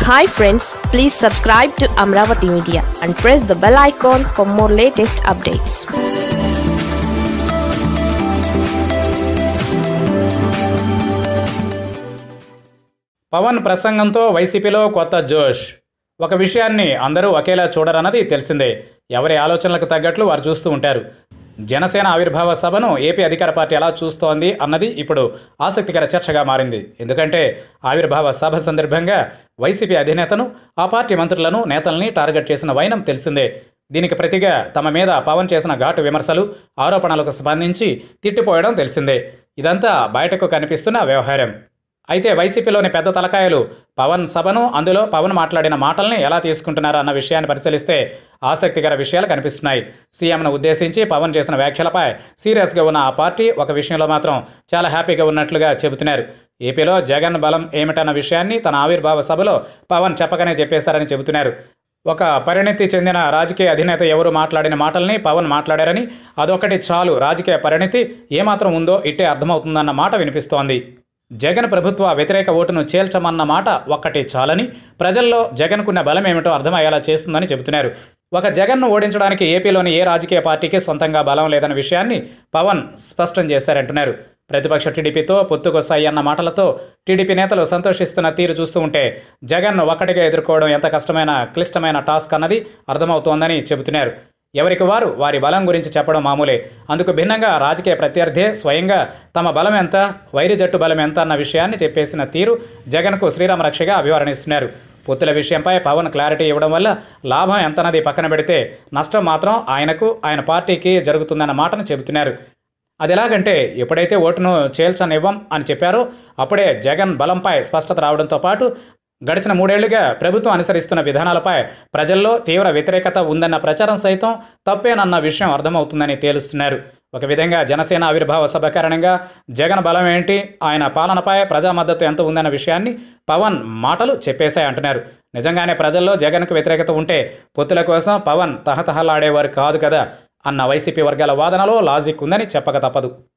hi friends please subscribe to Amaravati media and press the bell icon for more latest updates Pawan ప్రసంగంతో వైసీపీలో కొత్త జోష్ ఒక విషయాన్ని అందరూ ఒకేలా చూడరన్నది తెలిసిందే ఎవరి ఆలోచనలకు తగ్గట్లు వారు చూస్తూ ఉంటారు జనసేన ఆవిర్భావ సభను ఏపీ అధికార పార్టీ ఎలా చూస్తోంది అన్నది ఇప్పుడు ఆసక్తికర చర్చగా మారింది ఎందుకంటే ఆవిర్భావ సభ సందర్భంగా వైసీపీ అధినేతను ఆ పార్టీ మంత్రులను నేతల్ని టార్గెట్ చేసిన వైనం తెలిసిందే దీనికి ప్రతిగా తమ మీద పవన్ చేసిన ఘాటు విమర్శలు ఆరోపణలకు స్పందించి తిట్టిపోయడం తెలిసిందే ఇదంతా బయటకు కనిపిస్తున్న వ్యవహారం అయితే వైసీపీలోని పెద్ద తలకాయలు పవన్ సభను అందులో పవన్ మాట్లాడిన మాటల్ని ఎలా తీసుకుంటున్నారు అన్న విషయాన్ని పరిశీలిస్తే ఆసక్తికర విషయాలు కనిపిస్తున్నాయి సీఎంను ఉద్దేశించి పవన్ చేసిన వ్యాఖ్యలపై సీరియస్గా ఉన్న ఆ పార్టీ ఒక విషయంలో మాత్రం చాలా హ్యాపీగా ఉన్నట్లుగా చెబుతున్నారు ఏపీలో జగన్ బలం ఏమిటన్న విషయాన్ని తన ఆవిర్భావ సభలో పవన్ చెప్పకనే చెప్పేశారని చెబుతున్నారు ఒక పరిణితి చెందిన రాజకీయ అధినేత ఎవరు మాట్లాడిన మాటల్ని పవన్ మాట్లాడారని అదొకటి చాలు రాజకీయ పరిణితి ఏమాత్రం ఉందో ఇట్టే అర్థమవుతుందన్న మాట వినిపిస్తోంది జగన్ ప్రభుత్వ వ్యతిరేక ఓటును చేల్చమన్న మాట ఒక్కటి చాలని ప్రజల్లో జగన్కున్న బలం ఏమిటో అర్థమయ్యేలా చేస్తుందని చెబుతున్నారు ఒక జగన్ను ఓడించడానికి ఏపీలోని ఏ రాజకీయ పార్టీకి సొంతంగా బలం లేదన్న విషయాన్ని పవన్ స్పష్టం చేశారంటున్నారు ప్రతిపక్ష టీడీపీతో పొత్తుకొస్తాయి అన్న మాటలతో టీడీపీ నేతలు సంతోషిస్తున్న తీరు చూస్తూ ఉంటే జగన్ను ఒక్కటిగా ఎదుర్కోవడం ఎంత కష్టమైన క్లిష్టమైన టాస్క్ అన్నది అర్థమవుతోందని చెబుతున్నారు ఎవరికి వారు వారి బలం గురించి చెప్పడం మామూలే అందుకు భిన్నంగా రాజకీయ ప్రత్యర్థే స్వయంగా తమ బలం ఎంత వైరి జట్టు బలం ఎంత అన్న విషయాన్ని చెప్పేసిన తీరు జగన్కు శ్రీరామ రక్షగా అభివర్ణిస్తున్నారు పొత్తుల విషయంపై పవన్ క్లారిటీ ఇవ్వడం వల్ల లాభం ఎంతన్నది పక్కన పెడితే నష్టం మాత్రం ఆయనకు ఆయన పార్టీకి జరుగుతుందన్న మాటను చెబుతున్నారు అది ఎలాగంటే ఎప్పుడైతే ఓటును చేల్చనివ్వం అని చెప్పారో అప్పుడే జగన్ బలంపై స్పష్టత రావడంతో పాటు గడిచిన మూడేళ్లుగా ప్రభుత్వం అనుసరిస్తున్న విధానాలపై ప్రజల్లో తీవ్ర వ్యతిరేకత ఉందన్న ప్రచారం సైతం తప్పేనన్న విషయం అర్థమవుతుందని తేలుస్తున్నారు ఒక విధంగా జనసేన ఆవిర్భావ సభ కారణంగా జగన్ బలం ఏంటి ఆయన పాలనపై ప్రజా మద్దతు ఎంత ఉందన్న విషయాన్ని పవన్ మాటలు చెప్పేశాయి అంటున్నారు నిజంగానే ప్రజల్లో జగన్కు వ్యతిరేకత ఉంటే పొత్తుల కోసం పవన్ తహతహలాడేవారు కాదు కదా అన్న వైసీపీ వర్గాల వాదనలో లాజిక్ ఉందని చెప్పక తప్పదు